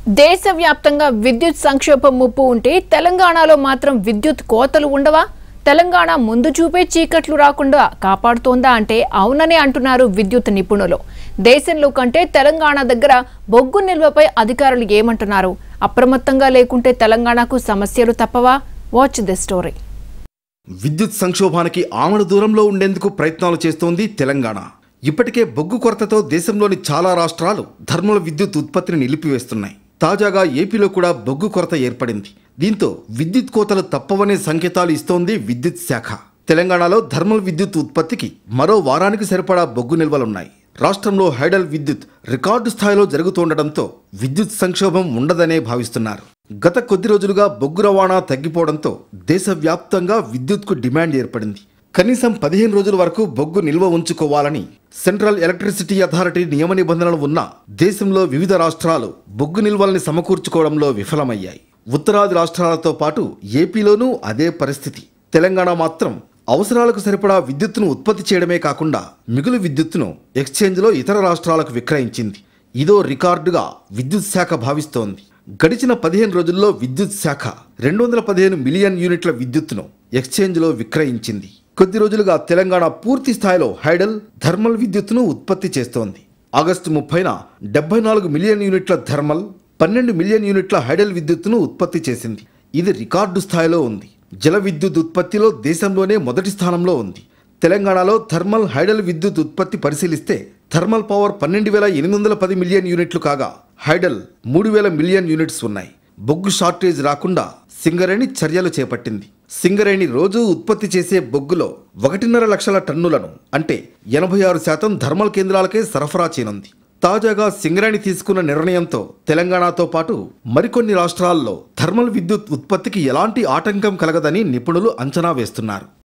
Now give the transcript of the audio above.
దేశవ్యాప్తంగా విద్యుత్ సంక్షోభం ముప్పు ఉంటే తెలంగాణలో మాత్రం విద్యుత్ కోతలు ఉండవా తెలంగాణ ముందు చూపే చీకట్లు రాకుండా కాపాడుతోందా అంటే అవుననే అంటున్నారు విద్యుత్ నిపుణులు దేశంలో కంటే తెలంగాణ దగ్గర బొగ్గు నిల్వపై అధికారులు ఏమంటున్నారు అప్రమత్తంగా లేకుంటే తెలంగాణకు సమస్యలు తప్పవా వాచ్ ది స్టోరీ విద్యుత్ సంక్షోభానికి ఆమడ దూరంలో ఉండేందుకు ప్రయత్నాలు చేస్తోంది తెలంగాణ ఇప్పటికే బొగ్గు కొరతతో దేశంలోని చాలా రాష్ట్రాలు థర్మల్ విద్యుత్ ఉత్పత్తిని నిలిపివేస్తున్నాయి తాజాగా ఏపీలో కూడా బొగ్గు కొరత ఏర్పడింది దీంతో విద్యుత్ కోతలు తప్పవనే సంకేతాలు ఇస్తోంది విద్యుత్ శాఖ తెలంగాణలో థర్మల్ విద్యుత్ ఉత్పత్తికి మరో వారానికి సరిపడా బొగ్గు నిల్వలున్నాయి రాష్ట్రంలో హైడల్ విద్యుత్ రికార్డు స్థాయిలో జరుగుతుండటంతో విద్యుత్ సంక్షోభం ఉండదనే భావిస్తున్నారు గత కొద్ది రోజులుగా బొగ్గు రవాణా తగ్గిపోవడంతో దేశవ్యాప్తంగా విద్యుత్కు డిమాండ్ ఏర్పడింది కనీసం పదిహేను రోజుల వరకు బొగ్గు నిల్వ ఉంచుకోవాలని సెంట్రల్ ఎలక్ట్రిసిటీ అథారిటీ నియమ నిబంధనలు ఉన్నా దేశంలో వివిధ రాష్ట్రాలు బొగ్గు నిల్వల్ని సమకూర్చుకోవడంలో విఫలమయ్యాయి ఉత్తరాది రాష్ట్రాలతో పాటు ఏపీలోనూ అదే పరిస్థితి తెలంగాణ మాత్రం అవసరాలకు సరిపడా విద్యుత్తును ఉత్పత్తి చేయడమే కాకుండా మిగులు విద్యుత్తును ఎక్స్చేంజ్లో ఇతర రాష్ట్రాలకు విక్రయించింది ఇదో రికార్డుగా విద్యుత్ శాఖ భావిస్తోంది గడిచిన పదిహేను రోజుల్లో విద్యుత్ శాఖ రెండు వందల పదిహేను మిలియన్ యూనిట్ల విద్యుత్తును ఎక్స్చేంజ్లో విక్రయించింది కొద్ది రోజులుగా తెలంగాణ పూర్తి స్థాయిలో హైడల్ థర్మల్ విద్యుత్తును ఉత్పత్తి చేస్తోంది ఆగస్టు ముప్పైన డెబ్బై నాలుగు మిలియన్ యూనిట్ల థర్మల్ పన్నెండు మిలియన్ యూనిట్ల హైడల్ విద్యుత్తును ఉత్పత్తి చేసింది ఇది రికార్డు స్థాయిలో ఉంది జల విద్యుత్ ఉత్పత్తిలో దేశంలోనే మొదటి స్థానంలో ఉంది తెలంగాణలో థర్మల్ హైడల్ విద్యుత్ ఉత్పత్తి పరిశీలిస్తే థర్మల్ పవర్ పన్నెండు వేల ఎనిమిది వందల పది మిలియన్ యూనిట్లు కాగా హైడల్ మూడు వేల మిలియన్ యూనిట్స్ ఉన్నాయి బొగ్గు షార్టేజ్ రాకుండా సింగరేణి చర్యలు చేపట్టింది సింగరేణి రోజు ఉత్పత్తి చేసే బొగ్గులో ఒకటిన్నర లక్షల టన్నులను అంటే ఎనభై ఆరు శాతం థర్మల్ కేంద్రాలకే సరఫరా చేయనుంది తాజాగా సింగరేణి తీసుకున్న నిర్ణయంతో తెలంగాణతో పాటు మరికొన్ని రాష్ట్రాల్లో థర్మల్ విద్యుత్ ఉత్పత్తికి ఎలాంటి ఆటంకం కలగదని నిపుణులు అంచనా వేస్తున్నారు